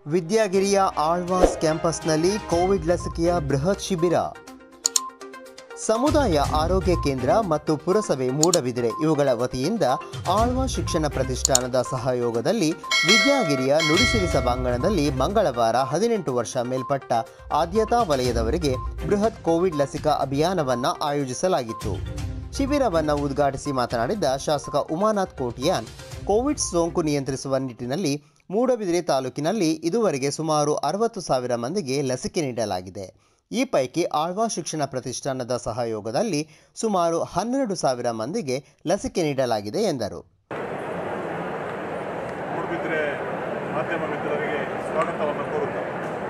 ವಿದ್ಯಾಗಿರಿಯ ಆಳ್ವಾಸ್ ಕ್ಯಾಂಪಸ್ನಲ್ಲಿ ಕೋವಿಡ್ ಲಸಿಕೆಯ ಬೃಹತ್ ಶಿಬಿರ ಸಮುದಾಯ ಆರೋಗ್ಯ ಕೇಂದ್ರ ಮತ್ತು ಪುರಸಭೆ ಮೂಡಬಿದಿರೆ ಇವುಗಳ ವತಿಯಿಂದ ಆಳ್ವಾ ಶಿಕ್ಷಣ ಪ್ರತಿಷ್ಠಾನದ ಸಹಯೋಗದಲ್ಲಿ ವಿದ್ಯಾಗಿರಿಯ ನುಡಿಸಿರಿ ಸಭಾಂಗಣದಲ್ಲಿ ಮಂಗಳವಾರ ಹದಿನೆಂಟು ವರ್ಷ ಮೇಲ್ಪಟ್ಟ ಆದ್ಯತಾ ವಲಯದವರಿಗೆ ಬೃಹತ್ ಕೋವಿಡ್ ಲಸಿಕಾ ಅಭಿಯಾನವನ್ನು ಆಯೋಜಿಸಲಾಗಿತ್ತು ಶಿಬಿರವನ್ನು ಉದ್ಘಾಟಿಸಿ ಮಾತನಾಡಿದ ಶಾಸಕ ಉಮಾನಾಥ್ ಕೋಟಿಯಾನ್ ಕೋವಿಡ್ ಸೋಂಕು ನಿಯಂತ್ರಿಸುವ ನಿಟ್ಟಿನಲ್ಲಿ ಮೂಡಬಿದಿರೆ ತಾಲೂಕಿನಲ್ಲಿ ಇದುವರೆಗೆ ಸುಮಾರು ಅರವತ್ತು ಸಾವಿರ ಮಂದಿಗೆ ಲಸಿಕೆ ನೀಡಲಾಗಿದೆ ಈ ಪೈಕಿ ಆಳ್ವಾ ಶಿಕ್ಷಣ ಪ್ರತಿಷ್ಠಾನದ ಸಹಯೋಗದಲ್ಲಿ ಸುಮಾರು ಹನ್ನೆರಡು ಸಾವಿರ ಮಂದಿಗೆ ಲಸಿಕೆ ನೀಡಲಾಗಿದೆ ಎಂದರು ಮೂಡುಬಿದ್ರೆ ಮಾಧ್ಯಮ ಮಿತ್ರರಿಗೆ ಸ್ವಾಗತವನ್ನು ಕೋರುತ್ತೇವೆ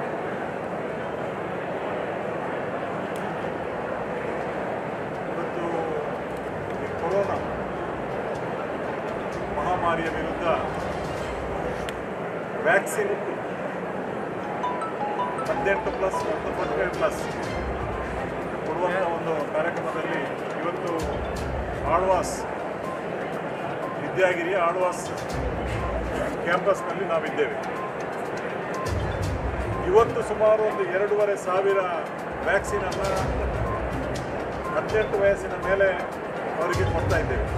ಇವತ್ತು ಈ ಕೊರೋನಾ ಮಹಾಮಾರಿಯ ವಿರುದ್ಧ ವ್ಯಾಕ್ಸಿನ್ ಹದಿನೆಂಟು ಪ್ಲಸ್ ಮತ್ತು ಹದಿನೇಳು ಪ್ಲಸ್ ಕೊಡುವಂಥ ಒಂದು ಕಾರ್ಯಕ್ರಮದಲ್ಲಿ ಇವತ್ತು ಆಳ್ವಾಸ್ ವಿದ್ಯಾಗಿರಿಯ ಆಳ್ವಾಸ್ ಕ್ಯಾಂಪಸ್ನಲ್ಲಿ ನಾವಿದ್ದೇವೆ ಇವತ್ತು ಸುಮಾರು ಒಂದು ಎರಡೂವರೆ ಸಾವಿರ ವ್ಯಾಕ್ಸಿನನ್ನು ಹದಿನೆಂಟು ವಯಸ್ಸಿನ ಮೇಲೆ ಅವರಿಗೆ ಕೊಡ್ತಾ ಇದ್ದೇವೆ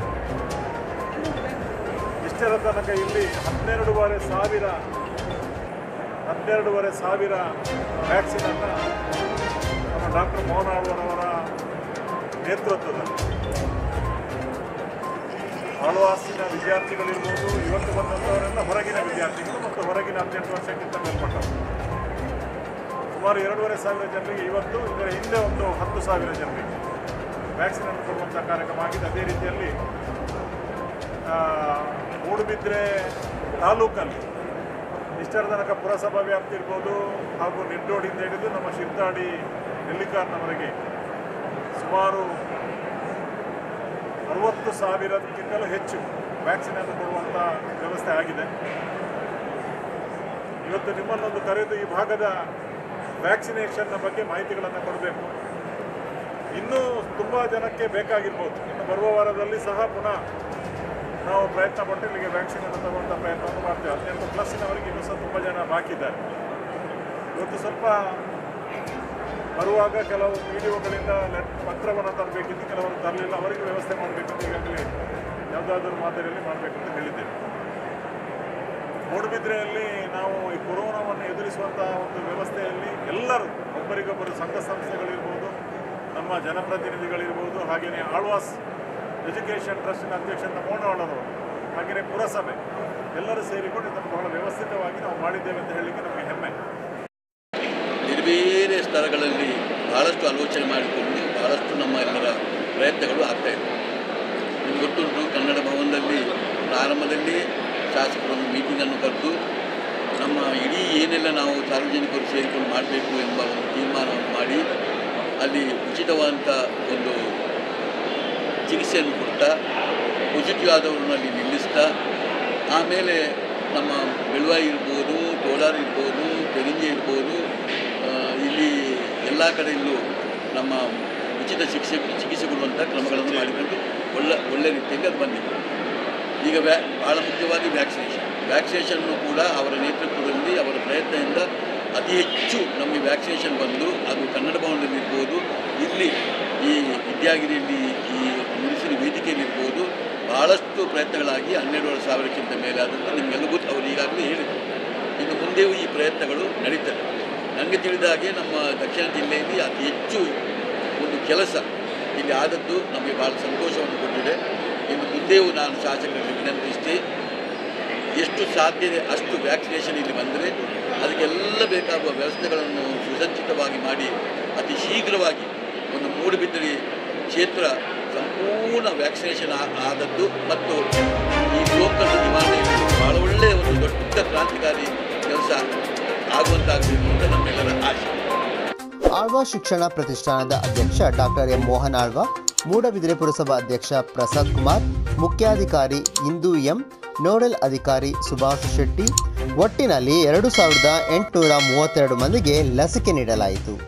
ಇಷ್ಟರ ತನಕ ಇಲ್ಲಿ ಹನ್ನೆರಡೂವರೆ ಸಾವಿರ ಹನ್ನೆರಡೂವರೆ ಸಾವಿರ ವ್ಯಾಕ್ಸಿನನ್ನು ನಮ್ಮ ಡಾಕ್ಟರ್ ಮೋಹನ್ ಆಳ್ವರವರ ನೇತೃತ್ವದಲ್ಲಿ ಆಳ್ವಾಸಿನ ವಿದ್ಯಾರ್ಥಿಗಳಿರ್ಬೋದು ಇವತ್ತು ಬಂದಂಥವರೆಲ್ಲ ಹೊರಗಿನ ವಿದ್ಯಾರ್ಥಿಗಳು ಮತ್ತು ಹೊರಗಿನ ಹದಿನೆಂಟು ವರ್ಷಕ್ಕಿಂತ ಮೇಲ್ಪಟ್ಟವರು ಸುಮಾರು ಎರಡೂವರೆ ಸಾವಿರ ಜನರಿಗೆ ಇವತ್ತು ಇದರ ಹಿಂದೆ ಒಂದು ಹತ್ತು ಸಾವಿರ ಜನರಿಗೆ ವ್ಯಾಕ್ಸಿನನ್ನು ಕೊಡುವಂಥ ಕಾರ್ಯಕ್ರಮ ಆಗಿದೆ ಅದೇ ರೀತಿಯಲ್ಲಿ ಆ, ಮೂಡುಬಿದ್ರೆ ತಾಲೂಕಲ್ಲಿ ಇಷ್ಟರ ತನಕ ಪುರಸಭಾ ವ್ಯಾಪ್ತಿ ಇರ್ಬೋದು ಹಾಗೂ ನಿಡ್ಡೋಡಿಂದ ಹಿಡಿದು ನಮ್ಮ ಶಿರ್ತಾಡಿ ನೆಲ್ಲಿಕಾರ್ನವರೆಗೆ ಸುಮಾರು ಅರವತ್ತು ಸಾವಿರಕ್ಕಿಂತಲೂ ಹೆಚ್ಚು ವ್ಯಾಕ್ಸಿನನ್ನು ಕೊಡುವಂಥ ವ್ಯವಸ್ಥೆ ಆಗಿದೆ ಇವತ್ತು ನಿಮ್ಮನ್ನೊಂದು ಕರೆದು ಈ ಭಾಗದ ವ್ಯಾಕ್ಸಿನೇಷನ್ನ ಬಗ್ಗೆ ಮಾಹಿತಿಗಳನ್ನು ಕೊಡಬೇಕು ಇನ್ನೂ ತುಂಬ ಜನಕ್ಕೆ ಬೇಕಾಗಿರ್ಬೋದು ಇನ್ನು ಬರುವ ವಾರದಲ್ಲಿ ಸಹ ಪುನಃ ನಾವು ಪ್ರಯತ್ನ ಪಟ್ಟು ಇಲ್ಲಿಗೆ ವ್ಯಾಕ್ಸಿನನ್ನು ತಗೊಳ್ತಾ ಪ್ರಯತ್ನವನ್ನು ಮಾಡ್ತೇವೆ ಹದಿನೆಂಟು ಪ್ಲಸ್ಸಿನವರಿಗೆ ಇನ್ನೂ ಸಹ ತುಂಬ ಜನ ಬಾಕಿ ಇದ್ದಾರೆ ಇವತ್ತು ಸ್ವಲ್ಪ ಬರುವಾಗ ಕೆಲವು ವಿಡಿಯೋಗಳಿಂದ ಲೆಟ್ ಪತ್ರವನ್ನು ತರಬೇಕಿದ್ದು ಕೆಲವರು ತರಲಿಲ್ಲ ಅವರಿಗೆ ವ್ಯವಸ್ಥೆ ಮಾಡಬೇಕಂತ ಈಗಾಗಲೇ ಯಾವುದಾದ್ರೂ ಮಾದರಿಯಲ್ಲಿ ಮಾಡಬೇಕಂತ ಹೇಳಿದ್ದೇವೆ ಮೂಡುಬಿದ್ರೆಯಲ್ಲಿ ನಾವು ಈ ಕೊರೋನಾವನ್ನು ಎದುರಿಸುವಂಥ ಒಂದು ವ್ಯವಸ್ಥೆಯಲ್ಲಿ ಎಲ್ಲರೂ ಒಬ್ಬರಿಗೊಬ್ಬರು ಸಂಘ ಸಂಸ್ಥೆಗಳಿರ್ಬೋದು ನಮ್ಮ ಜನಪ್ರತಿನಿಧಿಗಳಿರ್ಬೋದು ಹಾಗೆಯೇ ಆಳ್ವಾಸ್ ಎಜುಕೇಷನ್ ಟ್ರಸ್ಟಿನ ಅಧ್ಯಕ್ಷರಾದ ಮೋಹನವಾಳರವರು ಹಾಗೆಯೇ ಪುರಸಭೆ ಎಲ್ಲರೂ ಸೇರಿಕೊಂಡು ಇದನ್ನು ಬಹಳ ವ್ಯವಸ್ಥಿತವಾಗಿ ನಾವು ಮಾಡಿದ್ದೇವೆ ಅಂತ ಹೇಳಲಿಕ್ಕೆ ನಮಗೆ ಹೆಮ್ಮೆ ಬೇರೆ ಬೇರೆ ಸ್ಥಳಗಳಲ್ಲಿ ಬಹಳಷ್ಟು ಆಲೋಚನೆ ಮಾಡಿಕೊಂಡು ಬಹಳಷ್ಟು ನಮ್ಮ ಎಲ್ಲರ ಪ್ರಯತ್ನಗಳು ಆಗ್ತಾ ಇವೆ ನಿಮ್ಗೆ ಗೊತ್ತುಂಟು ಕನ್ನಡ ಭವನದಲ್ಲಿ ಪ್ರಾರಂಭದಲ್ಲಿ ಶಾಸಕರು ಒಂದು ಮೀಟಿಂಗನ್ನು ಕರೆದು ನಮ್ಮ ಇಡೀ ಏನೆಲ್ಲ ನಾವು ಸಾರ್ವಜನಿಕರು ಸೇರಿಕೊಂಡು ಮಾಡಬೇಕು ಎಂಬ ಒಂದು ತೀರ್ಮಾನವನ್ನು ಮಾಡಿ ಅಲ್ಲಿ ಉಚಿತವಾದಂಥ ಒಂದು ಚಿಕಿತ್ಸೆಯನ್ನು ಕೊಡ್ತಾ ಪಾಸಿಟಿವ್ ಆದವ್ರನ್ನ ಅಲ್ಲಿ ನಿಲ್ಲಿಸ್ತಾ ಆಮೇಲೆ ನಮ್ಮ ಬೆಳುವಾಯಿ ಇರ್ಬೋದು ಕೋಲಾರ ಇರ್ಬೋದು ತೆರಿಂಜೆ ಇರ್ಬೋದು ಆ, ಇಲ್ಲಿ ಎಲ್ಲ ಕಡೆಯಲ್ಲೂ ನಮ್ಮ ಉಚಿತ ಚಿಕಿತ್ಸೆ ಚಿಕಿತ್ಸೆ ಕೊಡುವಂಥ ಕ್ರಮಗಳನ್ನು ಮಾಡಿಕೊಂಡು ಒಳ್ಳೆ ಒಳ್ಳೆ ರೀತಿಯಲ್ಲಿ ಅದು ಬಂದಿದೆ ಈಗ ವ್ಯಾ ಭಾಳ ಮುಖ್ಯವಾಗಿ ವ್ಯಾಕ್ಸಿನೇಷನ್ ವ್ಯಾಕ್ಸಿನೇಷನ್ನು ಕೂಡ ಅವರ ನೇತೃತ್ವದಲ್ಲಿ ಅವರ ಪ್ರಯತ್ನದಿಂದ ಅತಿ ಹೆಚ್ಚು ನಮಗೆ ವ್ಯಾಕ್ಸಿನೇಷನ್ ಬಂದು ಅದು ಕನ್ನಡ ಭವನದಲ್ಲಿ ಇರ್ಬೋದು ಇಲ್ಲಿ ಈ ವಿದ್ಯಾಗಿರಿಯಲ್ಲಿ ಈ ನುಡಿಸಿರಿ ವೇದಿಕೆಯಲ್ಲಿರ್ಬೋದು ಭಾಳಷ್ಟು ಪ್ರಯತ್ನಗಳಾಗಿ ಹನ್ನೆರಡು ಸಾವಿರಕ್ಕಿಂತ ಮೇಲೆ ಆದಂಥ ನಿಮಗೆಲ್ಲ ಗೊತ್ತು ಅವರು ಈಗಾಗಲೇ ಹೇಳಿದರು ಇನ್ನು ಮುಂದೆಯೂ ಈ ಪ್ರಯತ್ನಗಳು ನಡೀತದೆ ನನಗೆ ತಿಳಿದ ಹಾಗೆ ನಮ್ಮ ದಕ್ಷಿಣ ಜಿಲ್ಲೆಯಲ್ಲಿ ಅತಿ ಹೆಚ್ಚು ಒಂದು ಕೆಲಸ ಇಲ್ಲಿ ಆದದ್ದು ನಮಗೆ ಭಾಳ ಸಂತೋಷವನ್ನು ಕೊಟ್ಟಿದೆ ಇನ್ನು ಮುಂದೆಯೂ ನಾನು ಶಾಸಕರಿಗೆ ವಿನಂತಿಸಿ ಎಷ್ಟು ಸಾಧ್ಯತೆ ಅಷ್ಟು ವ್ಯಾಕ್ಸಿನೇಷನ್ ಇಲ್ಲಿ ಬಂದರೆ ಅದಕ್ಕೆಲ್ಲ ಬೇಕಾಗುವ ವ್ಯವಸ್ಥೆಗಳನ್ನು ಸುಸಜ್ಜಿತವಾಗಿ ಮಾಡಿ ಅತಿ ಶೀಘ್ರವಾಗಿ ಒಂದು ಮೂಡುಬಿದ್ದರೆ ಕ್ಷೇತ್ರ ಸಂಪೂರ್ಣ ವ್ಯಾಕ್ಸಿನೇಷನ್ ಆ- ಆದದ್ದು ಮತ್ತು ಈ ಸೋಂಕನ್ನು ನಿವಾರಣೆಯಲ್ಲಿ ಭಾಳ ಒಳ್ಳೆಯ ಒಂದು ದೊಡ್ಡ ಕ್ರಾಂತಿಕಾರಿ ಕೆಲಸ ಆಗುವಂತಾಗಬೇಕು ಅಂತ ನಮ್ಮೆಲ್ಲರ ಆಶೆ ಆಳ್ವಾ ಶಿಕ್ಷಣ ಪ್ರತಿಷ್ಠಾನದ ಅಧ್ಯಕ್ಷ ಡಾಕ್ಟರ್ ಎಂ ಮೋಹನ್ ಆಳ್ವಾ ಮೂಡಬಿದಿರೆ ಪುರಸಭಾ ಅಧ್ಯಕ್ಷ ಪ್ರಸಾದ್ ಕುಮಾರ್ ಮುಖ್ಯಾಧಿಕಾರಿ ಇಂದು ಎಂ ನೋಡಲ್ ಅಧಿಕಾರಿ ಸುಭಾಷ್ ಶೆಟ್ಟಿ ಒಟ್ಟಿನಲ್ಲಿ ಎರಡು ಸಾವಿರದ ಎಂಟುನೂರ ಮೂವತ್ತೆರಡು ಮಂದಿಗೆ ಲಸಿಕೆ ನೀಡಲಾಯಿತು